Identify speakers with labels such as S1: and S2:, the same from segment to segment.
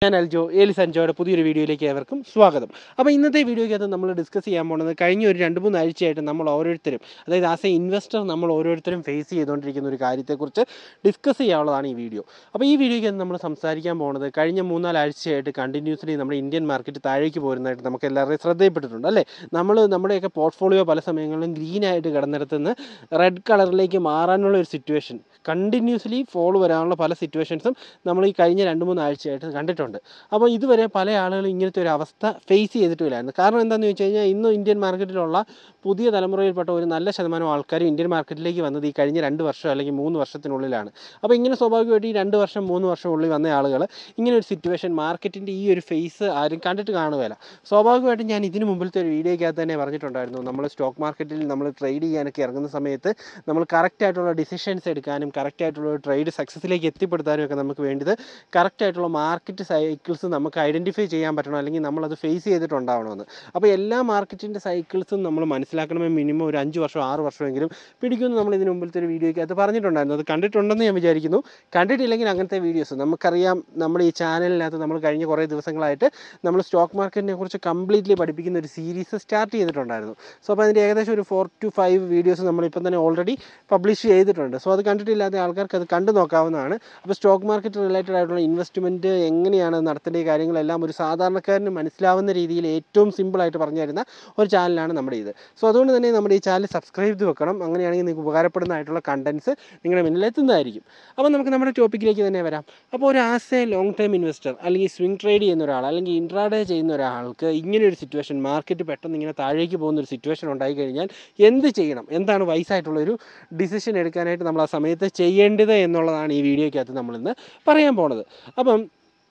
S1: ഞാൻ അൽജോ ഏലിസ് അൻജോയുടെ പുതിയൊരു വീഡിയോയിലേക്ക് ഏവർക്കും സ്വാഗതം അപ്പോൾ ഇന്നത്തെ വീഡിയോയ്ക്കകത്ത് നമ്മൾ ഡിസ്കസ് ചെയ്യാൻ പോകുന്നത് കഴിഞ്ഞ ഒരു രണ്ട് മൂന്ന് ആഴ്ചയായിട്ട് നമ്മൾ ഓരോരുത്തരും അതായത് ആസ് എ ഇൻവെസ്റ്റർ നമ്മൾ ഓരോരുത്തരും ഫേസ് ചെയ്തുകൊണ്ടിരിക്കുന്ന ഒരു കാര്യത്തെക്കുറിച്ച് ഡിസ്കസ് ചെയ്യാനുള്ളതാണ് ഈ വീഡിയോ അപ്പോൾ ഈ വീഡിയോയ്ക്കകത്ത് നമ്മൾ സംസാരിക്കാൻ പോകുന്നത് കഴിഞ്ഞ മൂന്നാല് ആഴ്ചയായിട്ട് കണ്ടിന്യൂസ്ലി നമ്മുടെ ഇന്ത്യൻ മാർക്കറ്റ് താഴേക്ക് പോരുന്നതായിട്ട് നമുക്ക് എല്ലാവരുടെയും ശ്രദ്ധയിൽപ്പെട്ടിട്ടുണ്ട് അല്ലേ നമ്മൾ നമ്മുടെയൊക്കെ പോർട്ട്ഫോളിയോ പല സമയങ്ങളിലും ഗ്രീൻ ആയിട്ട് കിടന്നിടത്തുനിന്ന് റെഡ് കളറിലേക്ക് മാറാനുള്ള ഒരു സിറ്റുവേഷൻ കണ്ടിന്യൂസ്ലി ഫോൾ വരാനുള്ള പല സിറ്റുവേഷൻസും നമ്മൾ ഈ കഴിഞ്ഞ രണ്ട് മൂന്ന് ആഴ്ചയായിട്ട് കണ്ടിട്ടുണ്ട് അപ്പോൾ ഇതുവരെ പല ആളുകളും ഇങ്ങനത്തെ ഒരു അവസ്ഥ ഫേസ് ചെയ്തിട്ടില്ലായിരുന്നു കാരണം എന്താണെന്ന് വെച്ച് കഴിഞ്ഞാൽ ഇന്ന് ഇന്ത്യൻ മാർക്കറ്റിലുള്ള പുതിയ തലമുറയിൽപ്പെട്ട ഒരു നല്ല ശതമാനം ആൾക്കാർ ഇന്ത്യൻ മാർക്കറ്റിലേക്ക് വന്നത് ഈ കഴിഞ്ഞ രണ്ട് വർഷം അല്ലെങ്കിൽ മൂന്ന് വർഷത്തിനുള്ളിലാണ് അപ്പോൾ ഇങ്ങനെ സ്വാഭാവികമായിട്ട് ഈ രണ്ട് വർഷം മൂന്ന് വർഷം ഉള്ളിൽ വന്ന ആളുകൾ ഇങ്ങനെ ഒരു സിറ്റുവേഷൻ മാർക്കറ്റിൻ്റെ ഈ ഒരു ഫേസ് ആരും കണ്ടിട്ട് കാണുകയില്ല സ്വാഭാവികമായിട്ടും ഞാൻ ഇതിന് മുമ്പിലത്തെ ഒരു വീഡിയോയ്ക്കകത്ത് തന്നെ പറഞ്ഞിട്ടുണ്ടായിരുന്നു നമ്മൾ സ്റ്റോക്ക് മാർക്കറ്റിൽ നമ്മൾ ട്രേഡ് ചെയ്യാനൊക്കെ ഇറങ്ങുന്ന സമയത്ത് നമ്മൾ കറക്റ്റ് ആയിട്ടുള്ള ഡിസിഷൻസ് എടുക്കാനും കറക്റ്റ് ആയിട്ടുള്ള ട്രേഡ് സക്സസ്സിലേക്ക് എത്തിപ്പെടുത്താനും ഒക്കെ നമുക്ക് വേണ്ടത് കറക്റ്റ് ആയിട്ടുള്ള മാർക്കറ്റ് സൈക്കിൾസ് നമുക്ക് ഐഡൻറ്റിഫൈ ചെയ്യാൻ പറ്റണം അല്ലെങ്കിൽ നമ്മളത് ഫേസ് ചെയ്തിട്ടുണ്ടാവണമെന്ന് അപ്പോൾ എല്ലാ മാർക്കറ്റിൻ്റെ സൈക്കിൾസും നമ്മൾ മനസ്സിലാക്കണമെങ്കിൽ മിനിമം ഒരു അഞ്ച് വർഷം ആറ് വർഷമെങ്കിലും പിടിക്കുമെന്ന് നമ്മൾ ഇതിന് മുമ്പിലത്തെ ഒരു വീഡിയോയ്ക്കകത്ത് പറഞ്ഞിട്ടുണ്ടായിരുന്നു അത് കണ്ടിട്ടുണ്ടെന്ന് ഞാൻ വിചാരിക്കുന്നു കണ്ടിട്ടില്ലെങ്കിൽ അങ്ങനത്തെ വീഡിയോസ് നമുക്കറിയാം നമ്മുടെ ഈ ചാനലിനകത്ത് നമ്മൾ കഴിഞ്ഞ കുറേ ദിവസങ്ങളായിട്ട് നമ്മൾ സ്റ്റോക്ക് മാർക്കറ്റിനെ കുറിച്ച് കംപ്ലീറ്റ്ലി പഠിപ്പിക്കുന്ന ഒരു സീരീസ് സ്റ്റാർട്ട് ചെയ്തിട്ടുണ്ടായിരുന്നു സോ അപ്പോൾ അതിൻ്റെ ഏകദേശം ഒരു ഫോർ ടു ഫൈവ് വീഡിയോസ് നമ്മളിപ്പം തന്നെ ഓൾറെഡി പബ്ലിഷ് ചെയ്തിട്ടുണ്ട് സോ അത് കണ്ടിട്ടില്ലാത്ത ആൾക്കാർക്ക് അത് കണ്ടു നോക്കാവുന്നതാണ് അപ്പോൾ സ്റ്റോക്ക് മാർക്കറ്റ് റിലേറ്റഡ് ആയിട്ടുള്ള ഇൻവെസ്റ്റ്മെൻറ്റ് എങ്ങനെയാണ് നടത്തേണ്ട ഈ കാര്യങ്ങളെല്ലാം ഒരു സാധാരണക്കാരന് മനസ്സിലാവുന്ന രീതിയിൽ ഏറ്റവും സിമ്പിളായിട്ട് പറഞ്ഞു തരുന്ന ഒരു ചാനലാണ് നമ്മുടെ ഇത് സോ അതുകൊണ്ട് തന്നെ നമ്മുടെ ഈ ചാനൽ സബ്സ്ക്രൈബ് ചെയ്ത് വെക്കണം അങ്ങനെയാണെങ്കിൽ നിങ്ങൾക്ക് ഉപകാരപ്പെടുന്നതായിട്ടുള്ള കണ്ടൻസ് നിങ്ങളുടെ മുന്നിൽ എത്തുന്നതായിരിക്കും അപ്പോൾ നമുക്ക് നമ്മുടെ ടോപ്പിക്കിലേക്ക് തന്നെ വരാം അപ്പോൾ ഒരു as a long time investor അല്ലെങ്കിൽ സ്വിംഗ് ട്രേഡ് ചെയ്യുന്ന ഒരാൾ അല്ലെങ്കിൽ ഇൻട്രാഡേ ചെയ്യുന്ന ഒരാൾക്ക് ഇങ്ങനെ ഒരു സിറ്റുവേഷൻ മാർക്കറ്റ് പെട്ടെന്ന് ഇങ്ങനെ താഴേക്ക് പോകുന്ന ഒരു സിറ്റുവേഷൻ ഉണ്ടായി കഴിഞ്ഞാൽ എന്ത് ചെയ്യണം എന്താണ് വൈസായിട്ടുള്ള ഒരു ഡിസിഷൻ എടുക്കാനായിട്ട് നമ്മൾ ആ സമയത്ത് ചെയ്യേണ്ടത് എന്നുള്ളതാണ് ഈ വീഡിയോയ്ക്കകത്ത് നമ്മളിന്ന് പറയാൻ പോണത് അപ്പം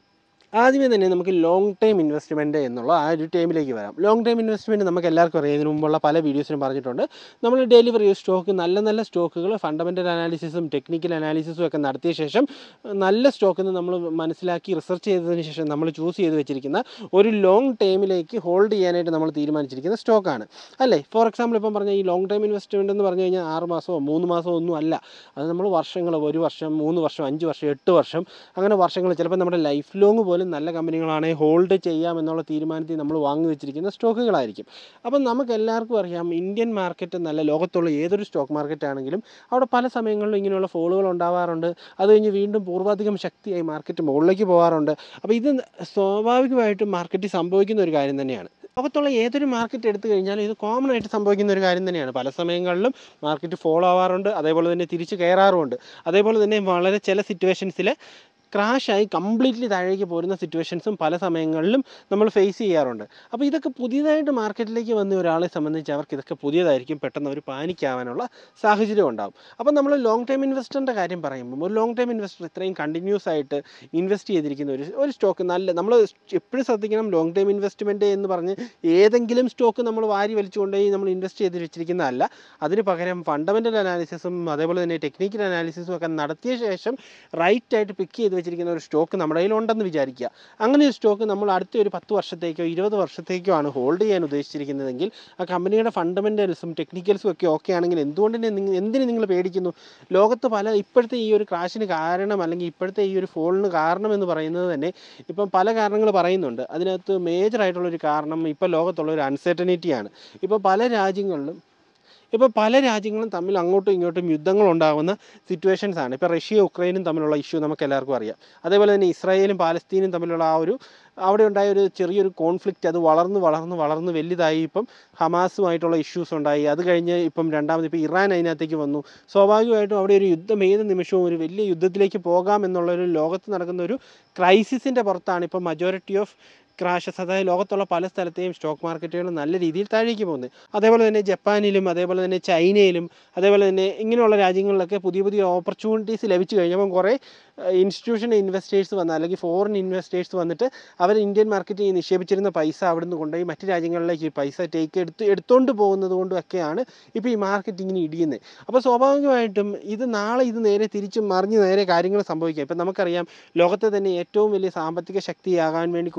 S1: ആദ്യമേ തന്നെ നമുക്ക് ലോങ് ടൈം ഇൻവെസ്റ്റ്മെൻറ്റ് എന്നുള്ള ആ ഒരു ടൈമിലേക്ക് വരാം ലോങ് ടൈം ഇൻവെസ്റ്റ്മെൻറ്റ് നമുക്ക് എല്ലാവർക്കും അറിയാം ഇതിനു മുമ്പുള്ള പല വീഡിയോസിലും പറഞ്ഞിട്ടുണ്ട് നമ്മൾ ഡെലിവറി സ്റ്റോക്ക് നല്ല നല്ല സ്റ്റോക്കുകൾ ഫണ്ടമെൻ്റൽ അനാലിസിസും ടെക്നിക്കൽ അനാലിസിസും ഒക്കെ നടത്തിയ ശേഷം നല്ല സ്റ്റോക്കിൽ നിന്ന് നമ്മൾ മനസ്സിലാക്കി റിസർച്ച് ചെയ്തതിന് ശേഷം നമ്മൾ ചൂസ് ചെയ്ത് വെച്ചിരിക്കുന്ന ഒരു ലോങ് ടൈമിലേക്ക് ഹോൾഡ് ചെയ്യാനായിട്ട് നമ്മൾ തീരുമാനിച്ചിരിക്കുന്ന സ്റ്റോക്കാണ് അല്ലേ ഫോർ എക്സാമ്പിൾ ഇപ്പം പറഞ്ഞ ഈ ലോങ് ടൈം ഇൻവെസ്റ്റ്മെൻറ്റ് എന്ന് പറഞ്ഞു കഴിഞ്ഞാൽ ആറ് മാസമോ മൂന്ന് മാസമോ ഒന്നും അല്ല അത് നമ്മൾ വർഷങ്ങൾ ഒരു വർഷം മൂന്ന് വർഷം അഞ്ച് വർഷം എട്ട് വർഷം അങ്ങനെ വർഷങ്ങൾ ചിലപ്പോൾ നമ്മുടെ ലൈഫ് ലോങ് പോലും നല്ല കമ്പനികളാണെങ്കിൽ ഹോൾഡ് ചെയ്യാം എന്നുള്ള തീരുമാനത്തിൽ നമ്മൾ വാങ്ങി വെച്ചിരിക്കുന്ന സ്റ്റോക്കുകളായിരിക്കും അപ്പം നമുക്ക് എല്ലാവർക്കും അറിയാം ഇന്ത്യൻ മാർക്കറ്റ് നല്ല ലോകത്തുള്ള ഏതൊരു സ്റ്റോക്ക് മാർക്കറ്റ് ആണെങ്കിലും അവിടെ പല സമയങ്ങളിലും ഇങ്ങനെയുള്ള ഫോളുകൾ ഉണ്ടാവാറുണ്ട് അത് കഴിഞ്ഞ് വീണ്ടും പൂർവാധികം ശക്തിയായി മാർക്കറ്റ് മുകളിലേക്ക് പോകാറുണ്ട് അപ്പോൾ ഇത് സ്വാഭാവികമായിട്ടും മാർക്കറ്റിൽ സംഭവിക്കുന്ന ഒരു കാര്യം തന്നെയാണ് ലോകത്തുള്ള ഏതൊരു മാർക്കറ്റ് എടുത്തു കഴിഞ്ഞാലും ഇത് കോമൺ ആയിട്ട് സംഭവിക്കുന്ന ഒരു കാര്യം തന്നെയാണ് പല സമയങ്ങളിലും മാർക്കറ്റ് ഫോളോ ആവാറുണ്ട് അതേപോലെ തന്നെ തിരിച്ച് കയറാറുമുണ്ട് അതേപോലെ തന്നെ വളരെ ചില സിറ്റുവേഷൻസിൽ ക്രാഷായി കംപ്ലീറ്റ്ലി താഴേക്ക് പോരുന്ന സിറ്റുവേഷൻസും പല സമയങ്ങളിലും നമ്മൾ ഫേസ് ചെയ്യാറുണ്ട് അപ്പോൾ ഇതൊക്കെ പുതിയതായിട്ട് മാർക്കറ്റിലേക്ക് വന്ന ഒരാളെ സംബന്ധിച്ച് അവർക്ക് ഇതൊക്കെ പുതിയതായിരിക്കും പെട്ടെന്ന് അവർ പാനിക്കാവാനുള്ള സാഹചര്യം ഉണ്ടാകും അപ്പോൾ നമ്മൾ ലോങ് ടൈം ഇൻവെസ്റ്ററിൻ്റെ കാര്യം പറയുമ്പോൾ ഒരു ലോങ് ടൈം ഇൻവെസ്റ്റർ ഇത്രയും കണ്ടിന്യൂസ് ആയിട്ട് ഇൻവെസ്റ്റ് ചെയ്തിരിക്കുന്ന ഒരു ഒരു സ്റ്റോക്ക് നല്ല നമ്മൾ എപ്പോഴും ശ്രദ്ധിക്കണം ലോങ് ടൈം ഇൻവെസ്റ്റ്മെൻറ്റ് എന്ന് പറഞ്ഞ് ഏതെങ്കിലും സ്റ്റോക്ക് നമ്മൾ വാരി വലിച്ചുകൊണ്ടുപോയി നമ്മൾ ഇൻവെസ്റ്റ് ചെയ്ത് വെച്ചിരിക്കുന്നതല്ല അതിന് പകരം ഫണ്ടമെൻ്റൽ അനാലിസിസും അതേപോലെ തന്നെ ടെക്നിക്കൽ അനാലിസിസും ഒക്കെ നടത്തിയ ശേഷം റൈറ്റ് ആയിട്ട് പിക്ക് ചെയ്ത് വെച്ചിരിക്കുന്ന ഒരു സ്റ്റോക്ക് നമ്മുടെ കയ്യിലുണ്ടെന്ന് വിചാരിക്കുക അങ്ങനെ ഒരു സ്റ്റോക്ക് നമ്മൾ അടുത്ത ഒരു പത്ത് വർഷത്തേക്കോ ഇരുപത് വർഷത്തേക്കോ ആണ് ഹോൾഡ് ചെയ്യാൻ ഉദ്ദേശിച്ചിരിക്കുന്നതെങ്കിൽ ആ കമ്പനിയുടെ ഫണ്ടമെൻ്റൽസും ടെക്നിക്കൽസും ഒക്കെ ഓക്കെ ആണെങ്കിൽ എന്തുകൊണ്ട് നിങ്ങൾ എന്തിന് നിങ്ങൾ പേടിക്കുന്നു ലോകത്ത് പല ഇപ്പോഴത്തെ ഈ ഒരു ക്രാഷിന് കാരണം അല്ലെങ്കിൽ ഇപ്പോഴത്തെ ഈ ഒരു ഫോളിന് കാരണം എന്ന് പറയുന്നത് തന്നെ ഇപ്പം പല കാരണങ്ങൾ പറയുന്നുണ്ട് അതിനകത്ത് മേജർ ആയിട്ടുള്ളൊരു കാരണം ഇപ്പോൾ ലോകത്തുള്ള ഒരു അൺസർട്ടനിറ്റിയാണ് ഇപ്പോൾ പല രാജ്യങ്ങളിലും ഇപ്പോൾ പല രാജ്യങ്ങളും തമ്മിൽ അങ്ങോട്ടും ഇങ്ങോട്ടും യുദ്ധങ്ങൾ ഉണ്ടാകുന്ന സിറ്റുവേഷൻസ് ആണ് ഇപ്പോൾ റഷ്യ ഉക്രൈനും തമ്മിലുള്ള ഇഷ്യൂ നമുക്ക് എല്ലാവർക്കും അറിയാം അതേപോലെ തന്നെ ഇസ്രായേലും പാലസ്തീനും തമ്മിലുള്ള ആ ഒരു അവിടെ ഉണ്ടായ ഒരു ചെറിയൊരു കോൺഫ്ലിക്റ്റ് അത് വളർന്ന് വളർന്ന് വളർന്ന് വലുതായി ഇപ്പം ഹമാസുമായിട്ടുള്ള ഇഷ്യൂസ് ഉണ്ടായി അത് കഴിഞ്ഞ് ഇപ്പം രണ്ടാമത് ഇപ്പോൾ ഇറാൻ അതിനകത്തേക്ക് വന്നു സ്വാഭാവികമായിട്ടും അവിടെ ഒരു യുദ്ധം ഏത് നിമിഷവും ഒരു വലിയ യുദ്ധത്തിലേക്ക് പോകാം എന്നുള്ള ഒരു ലോകത്ത് നടക്കുന്ന ഒരു ക്രൈസിസിൻ്റെ പുറത്താണ് ഇപ്പം മജോറിറ്റി ഓഫ് ക്രാഷസ് അതായത് ലോകത്തുള്ള പല സ്ഥലത്തെയും സ്റ്റോക്ക് മാർക്കറ്റുകൾ നല്ല രീതിയിൽ താഴേക്ക് പോകുന്നത് അതേപോലെ തന്നെ ജപ്പാനിലും അതേപോലെ തന്നെ ചൈനയിലും അതേപോലെ തന്നെ ഇങ്ങനെയുള്ള രാജ്യങ്ങളിലൊക്കെ പുതിയ പുതിയ ഓപ്പർച്യൂണിറ്റീസ് ലഭിച്ചു കഴിഞ്ഞപ്പം കുറേ ഇൻസ്റ്റിറ്റ്യൂഷൻ ഇൻവെസ്റ്റേഴ്സ് വന്ന അല്ലെങ്കിൽ ഫോറിൻ ഇൻവെസ്റ്റേഴ്സ് വന്നിട്ട് അവർ ഇന്ത്യൻ മാർക്കറ്റിൽ നിക്ഷേപിച്ചിരുന്ന പൈസ അവിടുന്ന് കൊണ്ടുപോയി മറ്റ് രാജ്യങ്ങളിലേക്ക് ഈ പൈസ ടേക്ക് എടുത്ത് എടുത്തുകൊണ്ട് പോകുന്നത് കൊണ്ടൊക്കെയാണ് ഇപ്പോൾ ഈ മാർക്കറ്റ് ഇങ്ങനെ ഇടിയുന്നത് അപ്പോൾ സ്വാഭാവികമായിട്ടും ഇത് നാളെ ഇത് നേരെ തിരിച്ച് മറിഞ്ഞ് നേരെ കാര്യങ്ങൾ സംഭവിക്കാം ഇപ്പം നമുക്കറിയാം ലോകത്തെ തന്നെ ഏറ്റവും വലിയ സാമ്പത്തിക ശക്തിയാകാൻ വേണ്ടി കുതിച്ചുകൊണ്ടിരിക്കുന്ന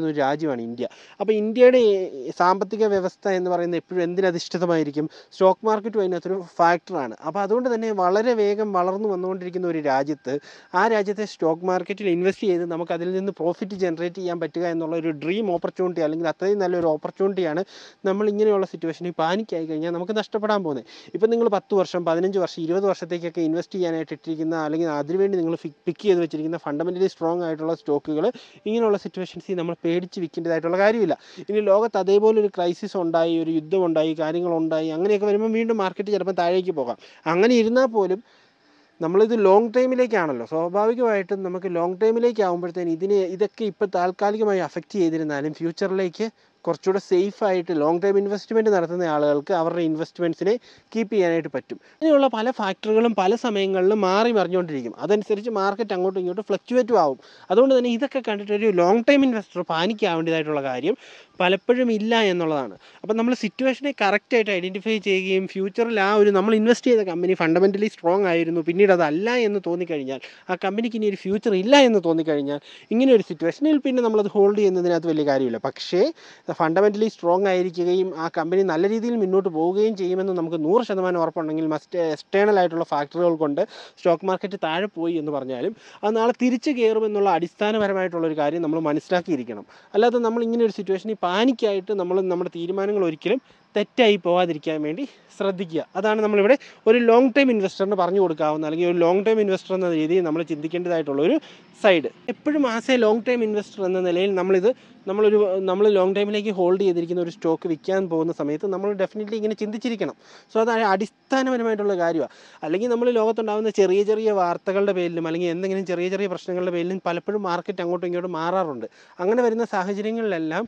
S1: ചെയ്തുകൊണ്ടിരിക്കുന്ന ഒരു രാജ്യമാണ് ഇന്ത്യ അപ്പോൾ ഇന്ത്യയുടെ ഈ സാമ്പത്തിക വ്യവസ്ഥ എന്ന് പറയുന്നത് എപ്പോഴും എന്തിനധിഷ്ഠിതമായിരിക്കും സ്റ്റോക്ക് മാർക്കറ്റും അതിനകത്തൊരു ഫാക്ടറാണ് അപ്പോൾ അതുകൊണ്ട് തന്നെ വളരെ വേഗം വളർന്നു വന്നുകൊണ്ടിരിക്കുന്ന ഒരു രാജ്യത്ത് ആ രാജ്യത്തെ സ്റ്റോക്ക് മാർക്കറ്റിൽ ഇൻവെസ്റ്റ് ചെയ്ത് നമുക്ക് അതിൽ നിന്ന് പ്രോഫിറ്റ് ജനറേറ്റ് ചെയ്യാൻ പറ്റുക എന്നുള്ള ഒരു ഡ്രീം ഓപ്പർച്യൂണിറ്റി അല്ലെങ്കിൽ അത്രയും നല്ലൊരു ഓപ്പർച്യൂണിറ്റിയാണ് നമ്മൾ ഇങ്ങനെയുള്ള സിറ്റുവേഷനിൽ പാനിക്കായി കഴിഞ്ഞാൽ നമുക്ക് നഷ്ടപ്പെടാൻ പോകുന്നത് ഇപ്പം നിങ്ങൾ പത്ത് വർഷം പതിനഞ്ച് വർഷം ഇരുപത് വർഷത്തേക്കൊക്കെ ഇൻവെസ്റ്റ് ചെയ്യാനായിട്ട് ഇട്ടിരിക്കുന്ന അല്ലെങ്കിൽ അതിനുവേണ്ടി നിങ്ങൾ പിക്ക് ചെയ്ത് വെച്ചിരിക്കുന്ന ഫണ്ടമെൻ്റലി സ്ട്രോങ് ആയിട്ടുള്ള സ്റ്റോക്കുകൾ ഇങ്ങനെയുള്ള സിറ്റുവേഷൻസിൽ നമ്മൾ പേടിച്ച് വിൽക്കേണ്ടതായിട്ടുള്ള കാര്യമില്ല ഇനി ലോകത്ത് അതേപോലെ ഒരു ക്രൈസിസ് ഉണ്ടായി ഒരു യുദ്ധമുണ്ടായി കാര്യങ്ങളുണ്ടായി അങ്ങനെയൊക്കെ വരുമ്പോൾ വീണ്ടും മാർക്കറ്റ് ചിലപ്പോൾ താഴേക്ക് പോകാം അങ്ങനെ ഇരുന്നാൽ പോലും നമ്മളിത് ലോങ് ടൈമിലേക്കാണല്ലോ സ്വാഭാവികമായിട്ടും നമുക്ക് ലോങ് ടൈമിലേക്ക് ആകുമ്പോഴത്തേന് ഇതിനെ ഇതൊക്കെ ഇപ്പോൾ താൽക്കാലികമായി അഫക്റ്റ് ചെയ്തിരുന്നാലും ഫ്യൂച്ചറിലേക്ക് കുറച്ചുകൂടെ സേഫ് ആയിട്ട് ലോങ് ടൈം ഇൻവെസ്റ്റ്മെൻറ്റ് നടത്തുന്ന ആളുകൾക്ക് അവരുടെ ഇൻവെസ്റ്റ്മെൻറ്റ്സിനെ കീപ്പ് ചെയ്യാനായിട്ട് പറ്റും ഇങ്ങനെയുള്ള പല ഫാക്ടറുകളും പല സമയങ്ങളിലും മാറി മറിഞ്ഞുകൊണ്ടിരിക്കും അതനുസരിച്ച് മാർക്കറ്റ് അങ്ങോട്ടും ഇങ്ങോട്ടും ഫ്ലക്ച്വേറ്റും ആവും അതുകൊണ്ട് തന്നെ ഇതൊക്കെ കണ്ടിട്ട് ഒരു ലോങ് ടൈം ഇൻവെസ്റ്റർ പാനിക്കാവേണ്ടതായിട്ടുള്ള കാര്യം പലപ്പോഴും ഇല്ല എന്നുള്ളതാണ് അപ്പം നമ്മൾ സിറ്റുവേഷനെ കറക്റ്റായിട്ട് ഐഡൻറ്റിഫൈ ചെയ്യുകയും ഫ്യൂച്ചറിൽ ആ ഒരു നമ്മൾ ഇൻവെസ്റ്റ് ചെയ്ത കമ്പനി ഫണ്ടമെൻ്റലി സ്ട്രോങ് ആയിരുന്നു പിന്നീട് അതല്ല എന്ന് തോന്നിക്കഴിഞ്ഞാൽ ആ കമ്പനിക്ക് ഇനി ഒരു ഫ്യൂച്ചർ ഇല്ല എന്ന് തോന്നിക്കഴിഞ്ഞാൽ ഇങ്ങനെ ഒരു സിറ്റുവേഷനിൽ പിന്നെ നമ്മളത് ഹോൾഡ് ചെയ്യുന്നതിനകത്ത് വലിയ കാര്യമില്ല പക്ഷേ ഫണ്ടമെൻ്റലി സ്ട്രോങ് ആയിരിക്കുകയും ആ കമ്പനി നല്ല രീതിയിൽ മുന്നോട്ട് പോവുകയും ചെയ്യുമെന്ന് നമുക്ക് നൂറ് ശതമാനം ഉറപ്പുണ്ടെങ്കിൽ മസ്റ്റ് എക്സ്റ്റേണൽ ആയിട്ടുള്ള ഫാക്ടറുകൾ കൊണ്ട് സ്റ്റോക്ക് മാർക്കറ്റ് താഴെ പോയി എന്ന് പറഞ്ഞാലും അത് നാളെ തിരിച്ച് കയറുമെന്നുള്ള അടിസ്ഥാനപരമായിട്ടുള്ള ഒരു കാര്യം നമ്മൾ മനസ്സിലാക്കിയിരിക്കണം അല്ലാതെ നമ്മൾ ഇങ്ങനെ ഒരു സിറ്റുവേഷനിൽ പാനിക്കായിട്ട് നമ്മൾ നമ്മുടെ തീരുമാനങ്ങൾ ഒരിക്കലും തെറ്റായി പോകാതിരിക്കാൻ വേണ്ടി ശ്രദ്ധിക്കുക അതാണ് നമ്മളിവിടെ ഒരു ലോങ് ടൈം ഇൻവെസ്റ്ററിന് പറഞ്ഞു കൊടുക്കാവുന്ന അല്ലെങ്കിൽ ഒരു ലോങ് ടൈം ഇൻവെസ്റ്റർ എന്ന രീതിയിൽ നമ്മൾ ചിന്തിക്കേണ്ടതായിട്ടുള്ള ഒരു സൈഡ് എപ്പോഴും as a long time investor എന്ന നിലയിൽ നമ്മളിത് നമ്മളൊരു നമ്മൾ ലോങ് ടൈമിലേക്ക് ഹോൾഡ് ചെയ്തിരിക്കുന്ന ഒരു സ്റ്റോക്ക് വിൽക്കാൻ പോകുന്ന സമയത്ത് നമ്മൾ ഡെഫിനറ്റ്ലി ഇങ്ങനെ ചിന്തിച്ചിരിക്കണം സോ അത് അടിസ്ഥാനപരമായിട്ടുള്ള കാര്യമാണ് അല്ലെങ്കിൽ നമ്മൾ ലോകത്തുണ്ടാകുന്ന ചെറിയ ചെറിയ വാർത്തകളുടെ പേരിലും അല്ലെങ്കിൽ എന്തെങ്കിലും ചെറിയ ചെറിയ പ്രശ്നങ്ങളുടെ പേരിലും പലപ്പോഴും മാർക്കറ്റ് അങ്ങോട്ടും ഇങ്ങോട്ടും മാറാറുണ്ട് അങ്ങനെ വരുന്ന സാഹചര്യങ്ങളിലെല്ലാം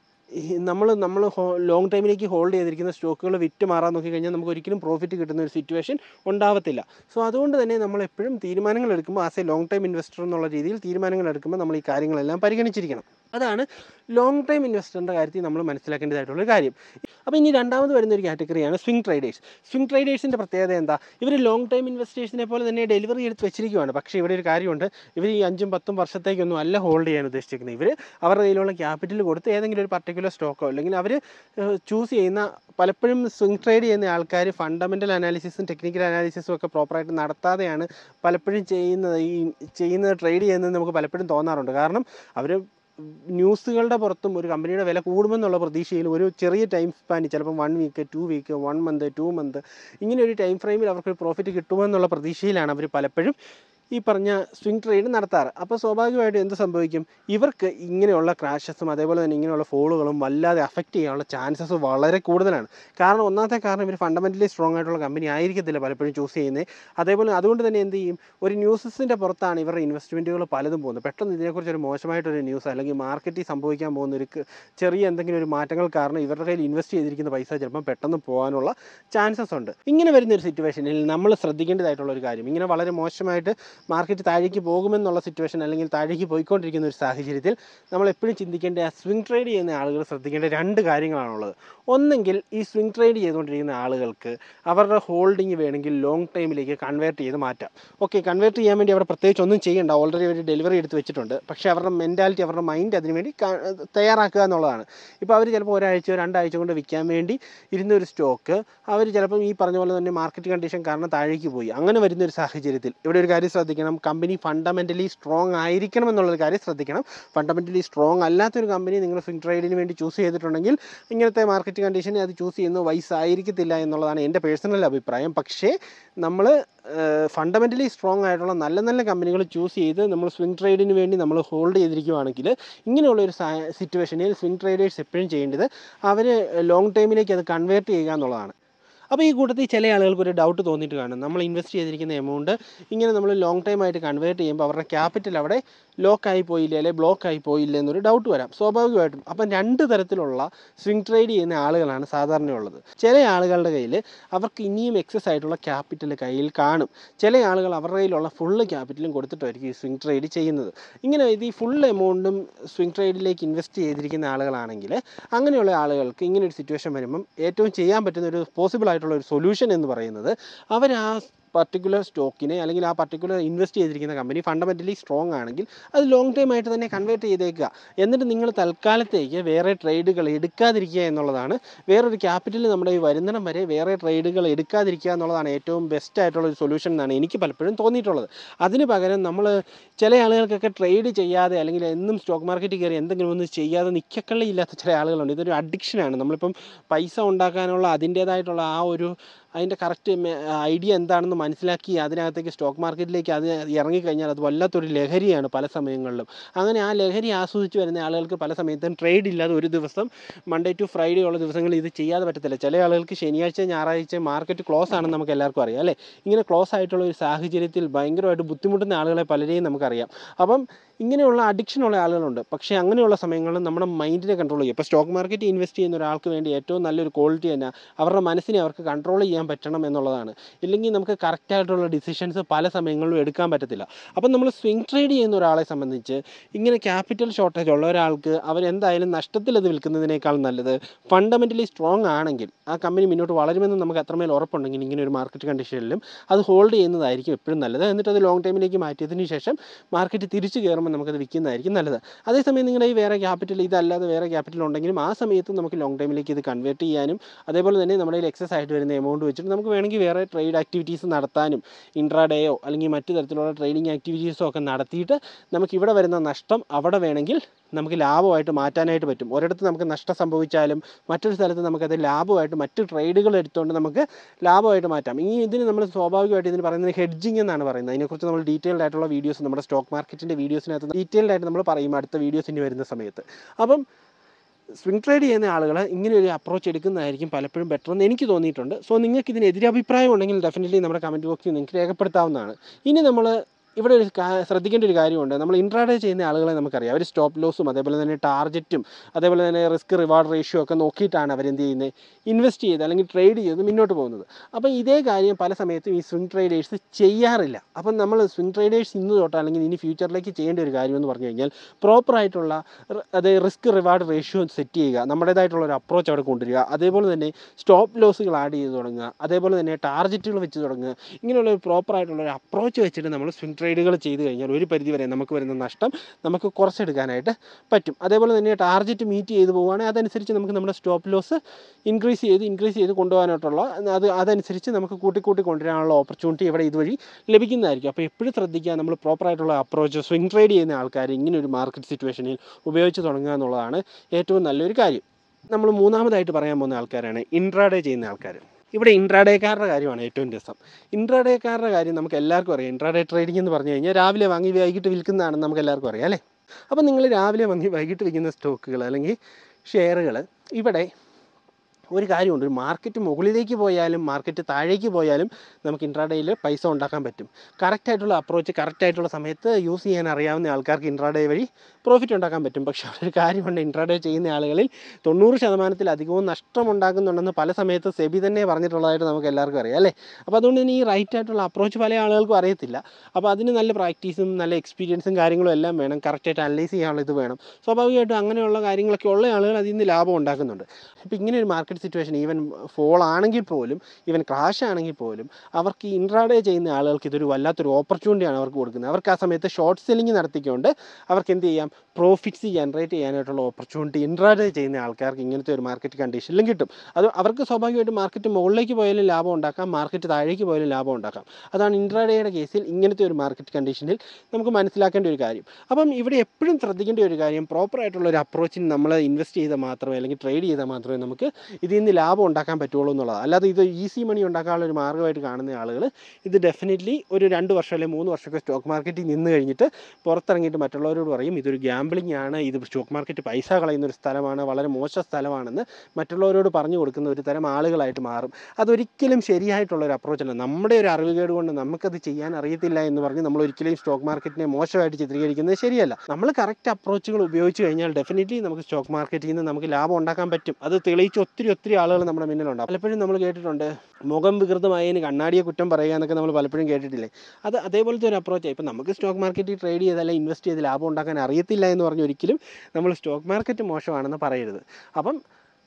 S1: നമ്മൾ നമ്മൾ ലോങ് ടൈമിലേക്ക് ഹോൾഡ് ചെയ്തിരിക്കുന്ന സ്റ്റോക്കുകൾ വിറ്റ് മാറാൻ നോക്കിക്കഴിഞ്ഞാൽ നമുക്ക് ഒരിക്കലും പ്രോഫിറ്റ് കിട്ടുന്ന ഒരു സിറ്റുവേഷൻ ഉണ്ടാവത്തില്ല സോ അതുകൊണ്ട് തന്നെ നമ്മൾ എപ്പോഴും തീരുമാനങ്ങൾ എടുക്കുമ്പോൾ as a long time investor എന്നുള്ള രീതിയിൽ തീരുമാനങ്ങൾ എടുക്കുമ്പോൾ നമ്മൾ ഈ കാര്യങ്ങളെല്ലാം പരിഗണിച്ചിരിക്കണം അതാണ് ലോങ് ടൈം ഇൻവെസ്റ്ററിൻ്റെ കാര്യത്തിൽ നമ്മൾ മനസ്സിലാക്കേണ്ടതായിട്ടുള്ള ഒരു കാര്യം അപ്പോൾ ഇനി രണ്ടാമത് വരുന്ന ഒരു കാറ്റഗറിയാണ് സ്വിംഗ് ട്രേഡേഴ്സ് സ്വിംഗ് ട്രേഡേഴ്സിൻ്റെ പ്രത്യേകത എന്താ ഇവർ ലോങ് ടൈം ഇൻവെസ്റ്റേഴ്സിനെ പോലെ തന്നെ ഡെലിവറി എടുത്ത് വെച്ചിരിക്കുകയാണ് പക്ഷേ ഇവിടെ ഒരു കാര്യമുണ്ട് ഇവർ ഈ അഞ്ചും പത്തും വർഷത്തേക്കൊന്നും അല്ല ഹോൾഡ് ചെയ്യാൻ ഉദ്ദേശിക്കുന്നത് ഇവർ അവരുടെ കയ്യിലുള്ള ക്യാപിറ്റൽ കൊടുത്ത് ഏതെങ്കിലും ഒരു പർട്ടിക്കുലർ സ്റ്റോക്കോ അല്ലെങ്കിൽ അവർ ചൂസ് ചെയ്യുന്ന പലപ്പോഴും സ്വിംഗ് ട്രേഡ് ചെയ്യുന്ന ആൾക്കാർ ഫണ്ടമെൻ്റൽ അനാലിസിസും ടെക്നിക്കൽ അനാലിസിസും ഒക്കെ പ്രോപ്പറായിട്ട് നടത്താതെയാണ് പലപ്പോഴും ചെയ്യുന്നത് ഈ ചെയ്യുന്നത് ട്രേഡ് ചെയ്യുന്നത് നമുക്ക് പലപ്പോഴും തോന്നാറുണ്ട് കാരണം അവർ ന്യൂസുകളുടെ പുറത്തും ഒരു കമ്പനിയുടെ വില കൂടുമെന്നുള്ള പ്രതീക്ഷയിൽ ഒരു ചെറിയ ടൈം സ്പാനിൽ ചിലപ്പോൾ one week two week one month two month ഇങ്ങനെ ഒരു ടൈം ഫ്രെയിമിൽ അവർക്ക് പ്രോഫിറ്റ് കിട്ടുമെന്നുള്ള പ്രതീക്ഷയിലാണ് അവർ പലപ്പോഴും ഈ പറഞ്ഞ സ്വിംഗ് ട്രേഡ് നടത്താറ് അപ്പോൾ സ്വാഭാവികമായിട്ടും എന്ത് സംഭവിക്കും ഇവർക്ക് ഇങ്ങനെയുള്ള ക്രാഷസും അതേപോലെ തന്നെ ഇങ്ങനെയുള്ള ഫോളുകളും വല്ലാതെ അഫക്റ്റ് ചെയ്യാനുള്ള ചാൻസസ് വളരെ കൂടുതലാണ് കാരണം ഒന്നാമത്തെ കാരണം ഇവർ ഫണ്ടമെൻ്റലി സ്ട്രോങ് ആയിട്ടുള്ള കമ്പനി ആയിരിക്കത്തില്ല പലപ്പോഴും ചൂസ് ചെയ്യുന്നത് അതേപോലെ അതുകൊണ്ട് തന്നെ എന്ത് ചെയ്യും ഒരു ന്യൂസസിൻ്റെ പുറത്താണ് ഇവരുടെ ഇൻവെസ്റ്റ്മെൻറ്റുകൾ പലതും പോകുന്നത് പെട്ടെന്ന് ഇതിനെക്കുറിച്ച് ഒരു മോശമായിട്ടൊരു ന്യൂസ് അല്ലെങ്കിൽ മാർക്കറ്റിൽ സംഭവിക്കാൻ പോകുന്ന ഒരു ക- ചെറിയ എന്തെങ്കിലും ഒരു മാറ്റങ്ങൾ കാരണം ഇവരുടെ കയ്യിൽ ഇൻവെസ്റ്റ് ചെയ്തിരിക്കുന്ന പൈസ ചിലപ്പം പെട്ടെന്ന് പോകാനുള്ള ചാൻസസ് ഉണ്ട് ഇങ്ങനെ വരുന്ന ഒരു സിറ്റുവേഷനിൽ നമ്മൾ ശ്രദ്ധിക്കേണ്ടതായിട്ടുള്ള ഒരു കാര്യം ഇങ്ങനെ വളരെ മോശമായിട്ട് മാർക്കറ്റ് താഴേക്ക് പോകുമെന്നുള്ള സിറ്റുവേഷൻ അല്ലെങ്കിൽ താഴേക്ക് പോയിക്കൊണ്ടിരിക്കുന്ന ഒരു സാഹചര്യത്തിൽ നമ്മൾ എപ്പോഴും ചിന്തിക്കേണ്ട ആ സ്വിംഗ് ട്രേഡ് ചെയ്യുന്ന ആളുകൾ ശ്രദ്ധിക്കേണ്ട രണ്ട് കാര്യങ്ങളാണുള്ളത് ഒന്നെങ്കിൽ ഈ സ്വിംഗ് ട്രേഡ് ചെയ്തുകൊണ്ടിരിക്കുന്ന ആളുകൾക്ക് അവരുടെ ഹോൾഡിംഗ് വേണമെങ്കിൽ ലോങ് ടൈമിലേക്ക് കൺവേർട്ട് ചെയ്ത് മാറ്റാം ഓക്കെ കൺവേർട്ട് ചെയ്യാൻ വേണ്ടി അവിടെ പ്രത്യേകിച്ച് ഒന്നും ചെയ്യണ്ട ഓൾറെഡി അവർ ഡെലിവറി എടുത്ത് വെച്ചിട്ടുണ്ട് പക്ഷേ അവരുടെ മെൻറ്റാലിറ്റി അവരുടെ മൈൻഡ് അതിന് വേണ്ടി ക- തയ്യാറാക്കുക എന്നുള്ളതാണ് ഇപ്പോൾ അവർ ചിലപ്പോൾ ഒരാഴ്ചയോ രണ്ടാഴ്ച കൊണ്ട് വിൽക്കാൻ വേണ്ടി ഇരുന്ന ഒരു സ്റ്റോക്ക് അവർ ചിലപ്പം ഈ പറഞ്ഞ പോലെ തന്നെ മാർക്കറ്റ് കണ്ടീഷൻ കാരണം താഴേക്ക് പോയി അങ്ങനെ വരുന്ന ഒരു സാഹചര്യത്തിൽ ഇവിടെ ഒരു കാര്യം ശ്രദ്ധിക്കണം കമ്പനി ഫണ്ടമെൻ്റലി സ്ട്രോങ് ആയിരിക്കണം എന്നുള്ളൊരു കാര്യം ശ്രദ്ധിക്കണം ഫണ്ടമെൻ്റലി സ്ട്രോങ് അല്ലാത്തൊരു കമ്പനി നിങ്ങൾ സ്വിംഗ് ട്രേഡിന് വേണ്ടി ചൂസ് ചെയ്തിട്ടുണ്ടെങ്കിൽ ഇങ്ങനത്തെ മാർക്കറ്റ് കണ്ടീഷനെ അത് ചൂസ് ചെയ്യുന്നത് വൈസ് ആയിരിക്കത്തില്ല എന്നുള്ളതാണ് എൻ്റെ പേഴ്സണൽ അഭിപ്രായം പക്ഷേ നമ്മൾ ഫണ്ടമെൻ്റലി സ്ട്രോങ് ആയിട്ടുള്ള നല്ല നല്ല കമ്പനികൾ ചൂസ് ചെയ്ത് നമ്മൾ സ്വിംഗ് ട്രേഡിന് വേണ്ടി നമ്മൾ ഹോൾഡ് ചെയ്തിരിക്കുവാണെങ്കിൽ ഇങ്ങനെയുള്ള ഒരു സിറ്റുവേഷനിൽ സ്വിംഗ് ട്രേഡേഴ്സ് എപ്പോഴും ചെയ്യേണ്ടത് അവർ ലോങ് ടൈമിലേക്ക് അത് കൺവേർട്ട് ചെയ്യുക എന്നുള്ളതാണ് അപ്പോൾ ഈ കൂട്ടത്തിൽ ചില ആളുകൾക്ക് ഒരു ഡൗട്ട് തോന്നിയിട്ട് കാണും നമ്മൾ ഇൻവെസ്റ്റ് ചെയ്തിരിക്കുന്ന എമൗണ്ട് ഇങ്ങനെ നമ്മൾ ലോങ് ടൈം ആയിട്ട് കൺവേർട്ട് ചെയ്യുമ്പോൾ അവരുടെ ക്യാപിറ്റൽ അവിടെ ലോക്ക് ആയി പോയില്ല അല്ലെങ്കിൽ ബ്ലോക്ക് ആയി പോയില്ല എന്നൊരു ഡൗട്ട് വരാം സ്വാഭാവികമായിട്ടും അപ്പം രണ്ട് തരത്തിലുള്ള സ്വിംഗ് ട്രേഡ് ചെയ്യുന്ന ആളുകളാണ് സാധാരണയുള്ളത് ചില ആളുകളുടെ കയ്യിൽ അവർക്ക് ഇനിയും എക്സസ് ആയിട്ടുള്ള ക്യാപിറ്റൽ കയ്യിൽ കാണും ചില ആളുകൾ അവരുടെ കയ്യിലുള്ള ഫുള്ള് ക്യാപിറ്റലും കൊടുത്തിട്ടായിരിക്കും ഈ സ്വിംഗ് ട്രേഡ് ചെയ്യുന്നത് ഇങ്ങനെ ഇത് ഈ ഫുൾ എമൗണ്ടും സ്വിംഗ് ട്രേഡിലേക്ക് ഇൻവെസ്റ്റ് ചെയ്തിരിക്കുന്ന ആളുകളാണെങ്കിൽ അങ്ങനെയുള്ള ആളുകൾക്ക് ഇങ്ങനെ ഒരു സിറ്റുവേഷൻ വരുമ്പം ഏറ്റവും ചെയ്യാൻ പറ്റുന്ന ഒരു പോസിബിൾ ആയിട്ടുള്ള ഒരു സൊല്യൂഷൻ എന്ന് പറയുന്നത് അവർ ആ പർട്ടിക്കുലർ സ്റ്റോക്കിനെ അല്ലെങ്കിൽ ആ പർട്ടിക്കുലർ ഇൻവെസ്റ്റ് ചെയ്തിരിക്കുന്ന കമ്പനി ഫണ്ടമെൻ്റലി സ്ട്രോങ് ആണെങ്കിൽ അത് ലോങ് ടൈം ആയിട്ട് തന്നെ കൺവേർട്ട് ചെയ്തേക്കുക എന്നിട്ട് നിങ്ങൾ തൽക്കാലത്തേക്ക് വേറെ ട്രേഡുകൾ എടുക്കാതിരിക്കുക എന്നുള്ളതാണ് വേറൊരു ക്യാപിറ്റൽ നമ്മുടെ ഈ വരുന്നിടം വരെ വേറെ ട്രേഡുകൾ എടുക്കാതിരിക്കുക എന്നുള്ളതാണ് ഏറ്റവും ബെസ്റ്റ് ആയിട്ടുള്ള ഒരു സൊല്യൂഷൻ എന്നാണ് എനിക്ക് പലപ്പോഴും തോന്നിയിട്ടുള്ളത് അതിന് പകരം നമ്മൾ ചില ആളുകൾക്കൊക്കെ ട്രേഡ് ചെയ്യാതെ അല്ലെങ്കിൽ എന്നും സ്റ്റോക്ക് മാർക്കറ്റിൽ കയറി എന്തെങ്കിലും ഒന്ന് ചെയ്യാതെ നിൽക്കക്കള്ളി ഇല്ലാത്ത ചില ആളുകളുണ്ട് ഇതൊരു അഡിക്ഷനാണ് നമ്മളിപ്പം പൈസ ഉണ്ടാക്കാനുള്ള അതിൻ്റേതായിട്ടുള്ള ആ ഒരു അതിൻ്റെ കറക്റ്റ് ഐഡിയ എന്താണെന്ന് മനസ്സിലാക്കി അതിനകത്തേക്ക് സ്റ്റോക്ക് മാർക്കറ്റിലേക്ക് അത് ഇറങ്ങിക്കഴിഞ്ഞാൽ അത് വല്ലാത്തൊരു ലഹരിയാണ് പല സമയങ്ങളിലും അങ്ങനെ ആ ലഹരി ആസ്വദിച്ച് വരുന്ന ആളുകൾക്ക് പല സമയത്തും ട്രേഡ് ഇല്ലാതെ ഒരു ദിവസം മൺഡേ ടു ഫ്രൈഡേ ഉള്ള ദിവസങ്ങളിൽ ഇത് ചെയ്യാതെ പറ്റത്തില്ല ചില ആളുകൾക്ക് ശനിയാഴ്ച ഞായറാഴ്ച മാർക്കറ്റ് ക്ലോസ് ആണെന്ന് നമുക്ക് എല്ലാവർക്കും അറിയാം അല്ലേ ഇങ്ങനെ ക്ലോസ് ആയിട്ടുള്ള ഒരു സാഹചര്യത്തിൽ ഭയങ്കരമായിട്ട് ബുദ്ധിമുട്ടുന്ന ആളുകളെ പലരെയും നമുക്കറിയാം അപ്പം ഇങ്ങനെയുള്ള അഡിക്ഷനുള്ള ആളുകളുണ്ട് പക്ഷേ അങ്ങനെയുള്ള സമയങ്ങളിൽ നമ്മുടെ മൈൻഡിനെ കൺട്രോൾ ചെയ്യും ഇപ്പോൾ സ്റ്റോക്ക് മാർക്കറ്റ് ഇൻവെസ്റ്റ് ചെയ്യുന്ന ഒരാൾക്ക് വേണ്ടി ഏറ്റവും നല്ലൊരു ക്വാളിറ്റി തന്നെ അവരുടെ മനസ്സിനെ അവർക്ക് കൺട്രോൾ ചെയ്യാൻ പറ്റണം എന്നുള്ളതാണ് ഇല്ലെങ്കിൽ നമുക്ക് കറക്റ്റായിട്ടുള്ള ഡിസിഷൻസ് പല സമയങ്ങളിലും എടുക്കാൻ പറ്റത്തില്ല അപ്പം നമ്മൾ സ്വിംഗ് ട്രേഡ് ചെയ്യുന്ന ഒരാളെ സംബന്ധിച്ച് ഇങ്ങനെ ക്യാപിറ്റൽ ഷോർട്ടേജ് ഉള്ള ഒരാൾക്ക് അവരെന്തായാലും നഷ്ടത്തിൽ അത് വിൽക്കുന്നതിനേക്കാൾ നല്ലത് ഫണ്ടമെൻ്റലി സ്ട്രോങ് ആണെങ്കിൽ ആ കമ്പനി മുന്നോട്ട് വളരുമെന്ന് നമുക്ക് അത്രമേൽ ഉറപ്പുണ്ടെങ്കിൽ ഇങ്ങനെ ഒരു മാർക്കറ്റ് കണ്ടീഷനിലും അത് ഹോൾഡ് ചെയ്യുന്നതായിരിക്കും എപ്പോഴും നല്ലത് എന്നിട്ട് അത് ലോങ് ടൈമിലേക്ക് മാറ്റിയതിന് ശേഷം മാർക്കറ്റ് തിരിച്ചു കയറുമ്പോൾ നമുക്കത് വിൽക്കുന്നതായിരിക്കും നല്ലത് അതേസമയം നിങ്ങളുടെ ഈ വേറെ ക്യാപിറ്റൽ ഇതല്ലാതെ വേറെ ക്യാപിറ്റൽ ഉണ്ടെങ്കിലും ആ സമയത്ത് നമുക്ക് ലോങ് ടൈമിലേക്ക് ഇത് കൺവേർട്ട് ചെയ്യാനും അതേപോലെ തന്നെ നമ്മുടെ കയ്യിൽ എക്സസ് ആയിട്ട് വരുന്ന എമൗണ്ട് വെച്ചിട്ട് നമുക്ക് വേണമെങ്കിൽ വേറെ ട്രേഡ് ആക്ടിവിറ്റീസ് നടത്താനും ഇൻട്രാഡേയോ അല്ലെങ്കിൽ മറ്റു തരത്തിലുള്ള ട്രേഡിംഗ് ആക്ടിവിറ്റീസോ ഒക്കെ നടത്തിയിട്ട് നമുക്ക് ഇവിടെ വരുന്ന നഷ്ടം അവിടെ വേണമെങ്കിൽ നമുക്ക് ലാഭമായിട്ട് മാറ്റാനായിട്ട് പറ്റും ഒരിടത്ത് നമുക്ക് നഷ്ടം സംഭവിച്ചാലും മറ്റൊരു സ്ഥലത്ത് നമുക്കത് ലാഭമായിട്ട് മറ്റ് ട്രേഡുകൾ എടുത്തുകൊണ്ട് നമുക്ക് ലാഭമായിട്ട് മാറ്റാം ഈ ഇതിന് നമ്മൾ സ്വാഭാവികമായിട്ട് ഇതിന് പറയുന്നത് ഹെഡ്ജിങ് എന്നാണ് പറയുന്നത് അതിനെക്കുറിച്ച് നമ്മൾ ഡീറ്റെയിൽഡ് ആയിട്ടുള്ള വീഡിയോസ് നമ്മുടെ സ്റ്റോക്ക് മാർക്കറ്റിൻ്റെ വീഡിയോസിനകത്ത് ഡീറ്റെയിൽഡ് ആയിട്ട് നമ്മൾ പറയും അടുത്ത വീഡിയോസ് ഇനി വരുന്ന സമയത്ത് അപ്പം സ്വിംഗ് ട്രേഡ് ചെയ്യുന്ന ആളുകൾ ഇങ്ങനെ ഒരു അപ്രോച്ച് എടുക്കുന്നതായിരിക്കും പലപ്പോഴും ബെറ്റർ എന്ന് എനിക്ക് തോന്നിയിട്ടുണ്ട് സോ നിങ്ങൾക്ക് ഇതിന് എതിരഭിപ്രായം ഉണ്ടെങ്കിൽ ഡെഫിനറ്റ്ലി നമ്മുടെ കമൻറ്റ് ബോക്സിൽ നിങ്ങൾക്ക് രേഖപ്പെടുത്താവുന്നതാണ് ഇനി നമ്മൾ ഇവിടെ ഒരു കാ- ശ്രദ്ധിക്കേണ്ട ഒരു കാര്യമുണ്ട് നമ്മൾ ഇൻട്രാഡേ ചെയ്യുന്ന ആളുകളെ നമുക്കറിയാം അവർ സ്റ്റോപ്പ് ലോസും അതേപോലെ തന്നെ ടാർജറ്റും അതേപോലെ തന്നെ റിസ്ക് റിവാർഡ് റേഷ്യോ ഒക്കെ നോക്കിയിട്ടാണ് അവരെന്ത് ചെയ്യുന്നത് ഇൻവെസ്റ്റ് ചെയ്ത് അല്ലെങ്കിൽ ട്രേഡ് ചെയ്ത് മുന്നോട്ട് പോകുന്നത് അപ്പോൾ ഇതേ കാര്യം പല സമയത്തും ഈ സ്വിംഗ് ട്രേഡേഴ്സ് ചെയ്യാറില്ല അപ്പം നമ്മൾ സ്വിംഗ് ട്രേഡേഴ്സ് ഇന്ന് തൊട്ട് അല്ലെങ്കിൽ ഇനി ഫ്യൂച്ചറിലേക്ക് ചെയ്യേണ്ട ഒരു കാര്യം എന്ന് പറഞ്ഞു കഴിഞ്ഞാൽ പ്രോപ്പറായിട്ടുള്ള അത് റിസ്ക് റിവാർഡ് റേഷ്യോ സെറ്റ് ചെയ്യുക നമ്മുടേതായിട്ടുള്ള ഒരു അപ്രോച്ച് അവിടെ കൊണ്ടുവരിക അതേപോലെ തന്നെ സ്റ്റോപ്പ് ലോസുകൾ ആഡ് ചെയ്ത് തുടങ്ങുക അതേപോലെ തന്നെ ടാർജറ്റുകൾ വെച്ച് തുടങ്ങുക ഇങ്ങനെയുള്ള ഒരു പ്രോപ്പറായിട്ടുള്ള ഒരു അപ്രോച്ച് വെച്ചിട്ട് നമ്മൾ സ്വിംഗ് ട്രേഡുകൾ ചെയ്ത് കഴിഞ്ഞാൽ ഒരു പരിധി വരെ നമുക്ക് വരുന്ന നഷ്ടം നമുക്ക് കുറച്ചെടുക്കാനായിട്ട് പറ്റും അതേപോലെ തന്നെ ടാർജറ്റ് മീറ്റ് ചെയ്ത് പോവുകയാണെങ്കിൽ അതനുസരിച്ച് നമുക്ക് നമ്മുടെ സ്റ്റോപ്പ് ലോസ് ഇൻക്രീസ് ചെയ്ത് ഇൻക്രീസ് ചെയ്ത് കൊണ്ടുപോകാനായിട്ടുള്ള അത് അതനുസരിച്ച് നമുക്ക് കൂട്ടി കൂട്ടി കൊണ്ടുവരാനുള്ള ഓപ്പർച്യൂണിറ്റി ഇവിടെ ഇതുവഴി ലഭിക്കുന്നതായിരിക്കും അപ്പോൾ എപ്പോഴും ശ്രദ്ധിക്കുക നമ്മൾ പ്രോപ്പറായിട്ടുള്ള അപ്രോച്ച് സ്വിംഗ് ട്രേഡ് ചെയ്യുന്ന ആൾക്കാർ ഇങ്ങനെ ഒരു മാർക്കറ്റ് സിറ്റുവേഷനിൽ ഉപയോഗിച്ച് തുടങ്ങുക എന്നുള്ളതാണ് ഏറ്റവും നല്ലൊരു കാര്യം നമ്മൾ മൂന്നാമതായിട്ട് പറയാൻ പോകുന്ന ആൾക്കാരാണ് ഇൻട്രാഡേ ചെയ്യുന്ന ആൾക്കാർ ഇവിടെ ഇൻട്രാഡേക്കാരുടെ കാര്യമാണ് ഏറ്റവും രസം ഇൻട്രാഡേക്കാരുടെ കാര്യം നമുക്ക് എല്ലാവർക്കും അറിയാം ഇൻട്രാഡേ ട്രേഡിംഗ് എന്ന് പറഞ്ഞു കഴിഞ്ഞാൽ രാവിലെ വാങ്ങി വൈകിട്ട് വിൽക്കുന്നതാണെന്ന് നമുക്ക് എല്ലാവർക്കും അറിയാം അല്ലേ അപ്പോൾ നിങ്ങൾ രാവിലെ വാങ്ങി വൈകിട്ട് വിൽക്കുന്ന സ്റ്റോക്കുകൾ അല്ലെങ്കിൽ ഷെയറുകൾ ഇവിടെ ഒരു കാര്യമുണ്ട് ഒരു മാർക്കറ്റ് മുകളിലേക്ക് പോയാലും മാർക്കറ്റ് താഴേക്ക് പോയാലും നമുക്ക് ഇൻട്രാഡേയിൽ പൈസ ഉണ്ടാക്കാൻ പറ്റും കറക്റ്റായിട്ടുള്ള അപ്രോച്ച് കറക്റ്റായിട്ടുള്ള സമയത്ത് യൂസ് ചെയ്യാൻ അറിയാവുന്ന ആൾക്കാർക്ക് ഇൻട്രാഡേ വഴി പ്രോഫിറ്റ് ഉണ്ടാക്കാൻ പറ്റും പക്ഷേ അവിടെ ഒരു കാര്യമുണ്ട് ഇൻട്രാഡേ ചെയ്യുന്ന ആളുകളിൽ തൊണ്ണൂറ് ശതമാനത്തിലധികവും നഷ്ടമുണ്ടാക്കുന്നുണ്ടെന്ന് പല സമയത്ത് സെബി തന്നെ പറഞ്ഞിട്ടുള്ളതായിട്ട് നമുക്ക് എല്ലാവർക്കും അറിയാം അല്ലേ അപ്പോൾ അതുകൊണ്ട് തന്നെ ഈ റൈറ്റ് ആയിട്ടുള്ള അപ്രോച്ച് പല ആളുകൾക്കും അറിയത്തില്ല അപ്പോൾ അതിന് നല്ല പ്രാക്ടീസും നല്ല എക്സ്പീരിയൻസും കാര്യങ്ങളും എല്ലാം വേണം കറക്റ്റായിട്ട് അനലൈസ് ചെയ്യാനുള്ള ഇത് വേണം സ്വാഭാവികമായിട്ടും അങ്ങനെയുള്ള കാര്യങ്ങളൊക്കെ ഉള്ള ആളുകൾ അതിൽ നിന്ന് ലാഭം ഉണ്ടാക്കുന്നുണ്ട് ഇപ്പോൾ ഇങ്ങനെ ഒരു മാർക്കറ്റ് സിറ്റുവേഷൻ ഈവൻ ഫോൾ ആണെങ്കിൽ പോലും ഈവൻ ക്രാഷ് ആണെങ്കിൽ പോലും അവർക്ക് ഈ ഇൻട്രാഡേ ചെയ്യുന്ന ആളുകൾക്ക് ഇതൊരു വല്ലാത്തൊരു ഓപ്പർച്യൂണിറ്റിയാണ് അവർക്ക് കൊടുക്കുന്നത് അവർക്ക് ആ സമയത്ത് ഷോർട്ട് സെല്ലിംഗ് നടത്തിക്കൊണ്ട് അവർക്ക് എന്ത് ചെയ്യാം പ്രോഫിറ്റ്സ് ജനറേറ്റ് ചെയ്യാനായിട്ടുള്ള ഓപ്പർച്യൂണിറ്റി ഇൻട്രാഡേ ചെയ്യുന്ന ആൾക്കാർക്ക് ഇങ്ങനത്തെ ഒരു മാർക്കറ്റ് കണ്ടീഷനിലും കിട്ടും അത് അവർക്ക് സ്വാഭാവികമായിട്ടും മാർക്കറ്റ് മുകളിലേക്ക് പോയാലും ലാഭം ഉണ്ടാക്കാം മാർക്കറ്റ് താഴേക്ക് പോയാലും ലാഭം ഉണ്ടാക്കാം അതാണ് ഇൻട്രാഡേയുടെ കേസിൽ ഇങ്ങനത്തെ ഒരു മാർക്കറ്റ് കണ്ടീഷനിൽ നമുക്ക് മനസ്സിലാക്കേണ്ട ഒരു കാര്യം അപ്പം ഇവിടെ എപ്പോഴും ശ്രദ്ധിക്കേണ്ട ഒരു കാര്യം പ്രോപ്പറായിട്ടുള്ള ഒരു അപ്രോച്ചിന് നമ്മൾ ഇൻവെസ്റ്റ് ചെയ്താൽ മാത്രമേ അല്ലെങ്കിൽ ട്രേഡ് ചെയ്താൽ മാത്രമേ നമുക്ക് ഇതിൽ നിന്ന് ലാഭം ഉണ്ടാക്കാൻ പറ്റുള്ളൂ എന്നുള്ളതാണ് അല്ലാതെ ഇത് ഈസി മണി ഉണ്ടാക്കാനുള്ള ഒരു മാർഗ്ഗമായിട്ട് കാണുന്ന ആളുകൾ ഇത് ഡെഫിനറ്റ്ലി ഒരു രണ്ട് വർഷം അല്ലെങ്കിൽ മൂന്ന് വർഷമൊക്കെ സ്റ്റോക്ക് മാർക്കറ്റിൽ നിന്ന് കഴിഞ്ഞിട്ട് പുറത്തിറങ്ങിയിട്ട് മറ്റുള്ളവരോട് പറയും ഇതൊരു ഗ്യാമ്പിളിംഗ് ആണ് ഇത് സ്റ്റോക്ക് മാർക്കറ്റ് പൈസ കളയുന്ന ഒരു സ്ഥലമാണ് വളരെ മോശം സ്ഥലമാണെന്ന് മറ്റുള്ളവരോട് പറഞ്ഞു കൊടുക്കുന്ന ഒരു തരം ആളുകളായിട്ട് മാറും അതൊരിക്കലും ശരിയായിട്ടുള്ള ഒരു അപ്രോച്ചല്ല നമ്മുടെ ഒരു അറിവുകേട് കൊണ്ട് നമുക്കത് ചെയ്യാൻ അറിയത്തില്ല എന്ന് പറഞ്ഞ് നമ്മൾ ഒരിക്കലും സ്റ്റോക്ക് മാർക്കറ്റിനെ മോശമായിട്ട് ചിത്രീകരിക്കുന്നത് ശരിയല്ല നമ്മൾ കറക്റ്റ് അപ്രോച്ചുകൾ ഉപയോഗിച്ച് കഴിഞ്ഞാൽ ഡെഫിനറ്റ്ലി നമുക്ക് സ്റ്റോക്ക് മാർക്കറ്റിൽ നിന്ന് നമുക്ക് ലാഭം ഉണ്ടാക്കാൻ പറ്റും അത് തെളിയിച്ച് ഒത്തിരി ഒത്തിരി ആളുകൾ നമ്മുടെ മുന്നിലുണ്ട് പലപ്പോഴും നമ്മൾ കേട്ടിട്ടുണ്ട് മുഖം വികൃതമായതിന് കണ്ണാടിയെ കുറ്റം പറയുക എന്നൊക്കെ നമ്മൾ പലപ്പോഴും കേട്ടിട്ടില്ലേ അത് അതേപോലത്തെ ഒരു അപ്രോച്ചാണ് ഇപ്പം നമുക്ക് സ്റ്റോക്ക് മാർക്കറ്റിൽ ട്രേഡ് ചെയ്ത് അല്ലെങ്കിൽ ഇൻവെസ്റ്റ് ചെയ്ത് ലാഭം ഉണ്ടാക്കാൻ അറിയത്തില്ല എന്ന് പറഞ്ഞ് ഒരിക്കലും നമ്മൾ സ്റ്റോക്ക് മാർക്കറ്റ് മോശമാണെന്ന് പറയരുത് അപ്പം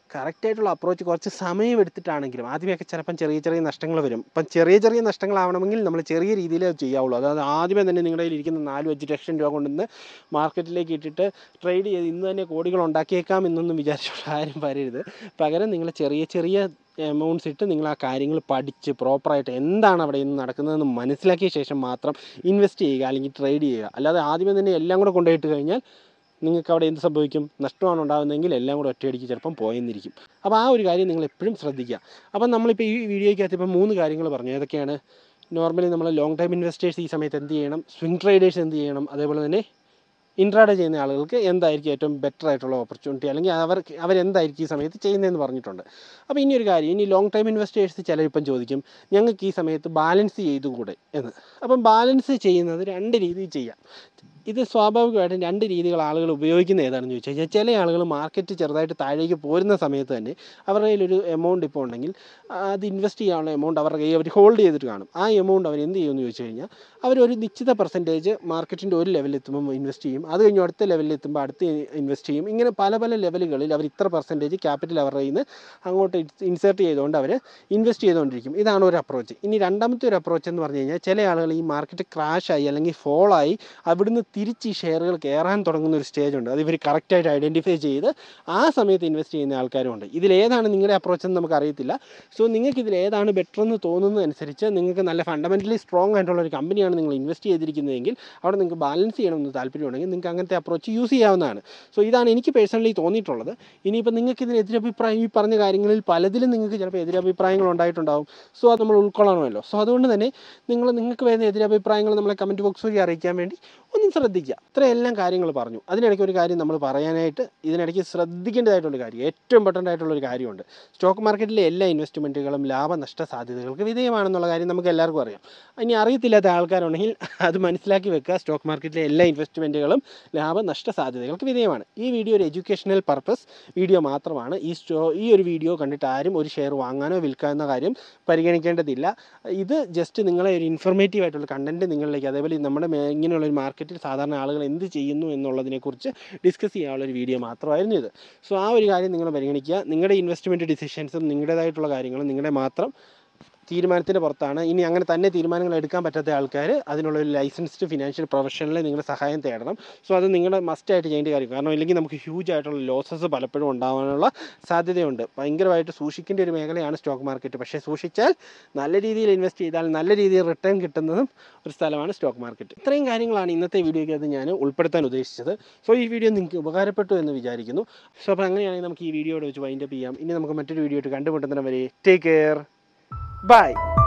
S1: കറക്റ്റായിട്ടുള്ള അപ്രോച്ച് കുറച്ച് സമയം എടുത്തിട്ടാണെങ്കിലും ആദ്യമൊക്കെ ചിലപ്പം ചെറിയ ചെറിയ നഷ്ടങ്ങൾ വരും അപ്പം ചെറിയ ചെറിയ നഷ്ടങ്ങളാവണമെങ്കിൽ നമ്മൾ ചെറിയ രീതിയിൽ അത് ചെയ്യാവുള്ളൂ അതായത് ആദ്യമേ തന്നെ നിങ്ങളുടെ കയ്യിൽ ഇരിക്കുന്ന നാലും അഞ്ച് ലക്ഷം രൂപ കൊണ്ടുവന്ന് മാർക്കറ്റിലേക്ക് ഇട്ടിട്ട് ട്രേഡ് ചെയ്ത് ഇന്ന് തന്നെ കോടികൾ ഉണ്ടാക്കിയേക്കാം എന്നൊന്നും വിചാരിച്ചുള്ള ആരും വരരുത് പകരം നിങ്ങൾ ചെറിയ ചെറിയ എമൗണ്ട്സ് ഇട്ട് നിങ്ങൾ ആ കാര്യങ്ങൾ പഠിച്ച് പ്രോപ്പറായിട്ട് എന്താണ് അവിടെ ഇന്ന് നടക്കുന്നതെന്ന് മനസ്സിലാക്കിയ ശേഷം മാത്രം ഇൻവെസ്റ്റ് ചെയ്യുക അല്ലെങ്കിൽ ട്രേഡ് ചെയ്യുക അല്ലാതെ ആദ്യമേ തന്നെ എല്ലാം കൂടെ കൊണ്ടുപോയിട്ട് കഴിഞ്ഞാൽ നിങ്ങൾക്ക് അവിടെ എന്ത് സംഭവിക്കും നഷ്ടമാണ് ഉണ്ടാകുന്നതെങ്കിൽ എല്ലാം കൂടെ ഒറ്റയടിക്ക് ചിലപ്പം പോയെന്നിരിക്കും അപ്പോൾ ആ ഒരു കാര്യം നിങ്ങൾ എപ്പോഴും ശ്രദ്ധിക്കുക അപ്പം നമ്മളിപ്പോൾ ഈ വീഡിയോയ്ക്കകത്ത് ഇപ്പോൾ മൂന്ന് കാര്യങ്ങൾ പറഞ്ഞു ഏതൊക്കെയാണ് നോർമലി നമ്മൾ ലോങ് ടൈം ഇൻവെസ്റ്റേഴ്സ് ഈ സമയത്ത് എന്ത് ചെയ്യണം സ്വിംഗ് ട്രേഡേഴ്സ് എന്ത് ചെയ്യണം അതേപോലെ തന്നെ ഇൻട്രാഡേ ചെയ്യുന്ന ആളുകൾക്ക് എന്തായിരിക്കും ഏറ്റവും ബെറ്റർ ആയിട്ടുള്ള ഓപ്പർച്യൂണിറ്റി അല്ലെങ്കിൽ അവർക്ക് അവരെന്തായിരിക്കും ഈ സമയത്ത് ചെയ്യുന്നതെന്ന് പറഞ്ഞിട്ടുണ്ട് അപ്പോൾ ഇനി ഒരു കാര്യം ഇനി ലോങ് ടൈം ഇൻവെസ്റ്റേഴ്സ് ചിലരിപ്പം ചോദിക്കും ഞങ്ങൾക്ക് ഈ സമയത്ത് ബാലൻസ് ചെയ്തുകൂടെ എന്ന് അപ്പം ബാലൻസ് ചെയ്യുന്നത് രണ്ട് രീതിയിൽ ചെയ്യാം ഇത് സ്വാഭാവികമായിട്ടും രണ്ട് രീതികൾ ആളുകൾ ഉപയോഗിക്കുന്ന ഏതാണെന്ന് ചോദിച്ചു കഴിഞ്ഞാൽ ചില ആളുകൾ മാർക്കറ്റ് ചെറുതായിട്ട് താഴേക്ക് പോരുന്ന സമയത്ത് തന്നെ അവരുടെ കയ്യിലൊരു എമൗണ്ട് ഇപ്പോൾ ഉണ്ടെങ്കിൽ അത് ഇൻവെസ്റ്റ് ചെയ്യാനുള്ള എമൗണ്ട് അവരുടെ കയ്യിൽ അവർ ഹോൾഡ് ചെയ്തിട്ട് കാണും ആ എമൗണ്ട് അവർ എന്ത് ചെയ്യുമെന്ന് ചോദിച്ചു കഴിഞ്ഞാൽ അവരൊരു നിശ്ചിത പെർസെൻറ്റേജ് മാർക്കറ്റിൻ്റെ ഒരു ലെവലിൽ എത്തുമ്പോൾ ഇൻവെസ്റ്റ് ചെയ്യും അത് കഴിഞ്ഞ് അടുത്ത ലെവലിൽ എത്തുമ്പോൾ അടുത്ത് ഇൻവെസ്റ്റ് ചെയ്യും ഇങ്ങനെ പല പല ലെവലുകളിൽ അവർ ഇത്ര പെർസെൻറ്റേജ് ക്യാപിറ്റൽ അവരുടെ കയ്യിൽ നിന്ന് അങ്ങോട്ട് ഇൻസേർട്ട് ചെയ്തുകൊണ്ട് അവർ ഇൻവെസ്റ്റ് ചെയ്തുകൊണ്ടിരിക്കും ഇതാണ് ഒരു അപ്രോച്ച് ഇനി രണ്ടാമത്തെ ഒരു അപ്രോച്ച് എന്ന് പറഞ്ഞു കഴിഞ്ഞാൽ ചില ആളുകൾ ഈ മാർക്കറ്റ് ക്രാഷായി അല്ലെങ്കിൽ ഫോളായി അവിടുന്ന് തിരിച്ച് ഈ ഷെയറുകൾ കയറാൻ തുടങ്ങുന്ന ഒരു സ്റ്റേജ് ഉണ്ട് അത് ഇവർ കറക്റ്റായിട്ട് ഐഡൻറ്റിഫൈ ചെയ്ത് ആ സമയത്ത് ഇൻവെസ്റ്റ് ചെയ്യുന്ന ആൾക്കാരുമുണ്ട് ഇതിലേതാണ് നിങ്ങളുടെ അപ്രോച്ച് എന്ന് നമുക്ക് അറിയത്തില്ല സോ നിങ്ങൾക്ക് ഇതിൽ ഏതാണ് ബെറ്റർ എന്ന് തോന്നുന്നതനുസരിച്ച് നിങ്ങൾക്ക് നല്ല ഫണ്ടമെൻ്റലി സ്ട്രോങ് ആയിട്ടുള്ള ഒരു കമ്പനിയാണ് നിങ്ങൾ ഇൻവെസ്റ്റ് ചെയ്തിരിക്കുന്നതെങ്കിൽ അവിടെ നിങ്ങൾക്ക് ബാലൻസ് ചെയ്യണമെന്ന് താല്പര്യമുണ്ടെങ്കിൽ നിങ്ങൾക്ക് അങ്ങനത്തെ അപ്രോച്ച് യൂസ് ചെയ്യാവുന്നതാണ് സോ ഇതാണ് എനിക്ക് പേഴ്സണലി തോന്നിയിട്ടുള്ളത് ഇനിയിപ്പോൾ നിങ്ങൾക്ക് ഇതിന് എതിരഭിപ്രായം ഈ പറഞ്ഞ കാര്യങ്ങളിൽ പലതിലും നിങ്ങൾക്ക് ചിലപ്പോൾ എതിരഭിപ്രായങ്ങൾ ഉണ്ടായിട്ടുണ്ടാവും സോ അത് നമ്മൾ ഉൾക്കൊള്ളണമല്ലോ സോ അതുകൊണ്ട് തന്നെ നിങ്ങൾ നിങ്ങൾക്ക് വരുന്ന എതിരഭിപ്രായങ്ങൾ നമ്മളെ കമൻറ്റ് ബോക്സ് വഴി അറിയിക്കാൻ വേണ്ടി ഒന്ന് ശ്രദ്ധിക്കുക ഇത്രയെല്ലാം കാര്യങ്ങൾ പറഞ്ഞു അതിനിടയ്ക്ക് ഒരു കാര്യം നമ്മൾ പറയാനായിട്ട് ഇതിനിടയ്ക്ക് ശ്രദ്ധിക്കേണ്ടതായിട്ടുള്ള കാര്യം ഏറ്റവും ഇമ്പോർട്ടൻ്റ് ആയിട്ടുള്ള ഒരു കാര്യമുണ്ട് സ്റ്റോക്ക് മാർക്കറ്റിലെ എല്ലാ ഇൻവെസ്റ്റ്മെൻറ്റുകളും ലാഭനഷ്ട സാധ്യതകൾക്ക് വിധേയമാണെന്നുള്ള കാര്യം നമുക്ക് എല്ലാവർക്കും അറിയാം ഇനി അറിയത്തില്ലാത്ത ആൾക്കാരുണ്ടെങ്കിൽ അത് മനസ്സിലാക്കി വെക്കുക സ്റ്റോക്ക് മാർക്കറ്റിലെ എല്ലാ ഇൻവെസ്റ്റ്മെൻറ്റുകളും ലാഭനഷ്ട സാധ്യതകൾക്ക് വിധേയമാണ് ഈ വീഡിയോ ഒരു എഡ്യൂക്കേഷണൽ പർപ്പസ് വീഡിയോ മാത്രമാണ് ഈ സ്റ്റോ ഈ ഒരു വീഡിയോ കണ്ടിട്ട് ആരും ഒരു ഷെയർ വാങ്ങാനോ വിൽക്കാനോ കാര്യം പരിഗണിക്കേണ്ടതില്ല ഇത് ജസ്റ്റ് നിങ്ങളെ ഒരു ഇൻഫർമേറ്റീവ് ആയിട്ടുള്ള കണ്ടൻറ്റ് നിങ്ങളിലേക്ക് അതേപോലെ നമ്മുടെ മേ- ഇങ്ങനെയുള്ള ഒരു മാർക്കറ്റിൽ സാധാരണ ആളുകൾ എന്ത് ചെയ്യുന്നു എന്നുള്ളതിനെക്കുറിച്ച് ഡിസ്കസ് ചെയ്യാനുള്ള ഒരു വീഡിയോ മാത്രമായിരുന്നു ഇത് സോ ആ ഒരു കാര്യം നിങ്ങൾ പരിഗണിക്കുക നിങ്ങളുടെ ഇൻവെസ്റ്റ്മെൻറ്റ് ഡിസിഷൻസും നിങ്ങളുടേതായിട്ടുള്ള കാര്യങ്ങളും നിങ്ങളുടെ മാത്രം തീരുമാനത്തിൻ്റെ പുറത്താണ് ഇനി അങ്ങനെ തന്നെ തീരുമാനങ്ങൾ എടുക്കാൻ പറ്റാത്ത ആൾക്കാർ അതിനുള്ള ഒരു ലൈസൻസ്ഡ് ഫിനാൻഷ്യൽ പ്രൊഫഷണലെ നിങ്ങളുടെ സഹായം തേടണം സോ അത് നിങ്ങളുടെ മസ്റ്റായിട്ട് ചെയ്യേണ്ട കാര്യം കാരണം ഇല്ലെങ്കിൽ നമുക്ക് ഹ്യൂജ് ആയിട്ടുള്ള ലോസസ് പലപ്പോഴും ഉണ്ടാകാനുള്ള സാധ്യതയുണ്ട് ഭയങ്കരമായിട്ട് സൂക്ഷിക്കേണ്ട ഒരു മേഖലയാണ് സ്റ്റോക്ക് മാർക്കറ്റ് പക്ഷേ സൂക്ഷിച്ചാൽ നല്ല രീതിയിൽ ഇൻവെസ്റ്റ് ചെയ്താൽ നല്ല രീതിയിൽ റിട്ടേൺ കിട്ടുന്നതും ഒരു സ്ഥലമാണ് സ്റ്റോക്ക് മാർക്കറ്റ് ഇത്രയും കാര്യങ്ങളാണ് ഇന്നത്തെ വീഡിയോയ്ക്കകത്ത് ഞാൻ ഉൾപ്പെടുത്താൻ ഉദ്ദേശിച്ചത് സോ ഈ വീഡിയോ നിങ്ങൾക്ക് ഉപകാരപ്പെട്ടു എന്ന് വിചാരിക്കുന്നു സോ അപ്പോൾ അങ്ങനെയാണെങ്കിൽ നമുക്ക് ഈ വീഡിയോയുടെ വെച്ച് വൈൻഡപ്പ് ചെയ്യാം ഇനി നമുക്ക് മറ്റൊരു വീഡിയോ ആയിട്ട് കണ്ടുമുട്ടുന്നതിന് വരെ ടേക്ക് കെയർ Bye.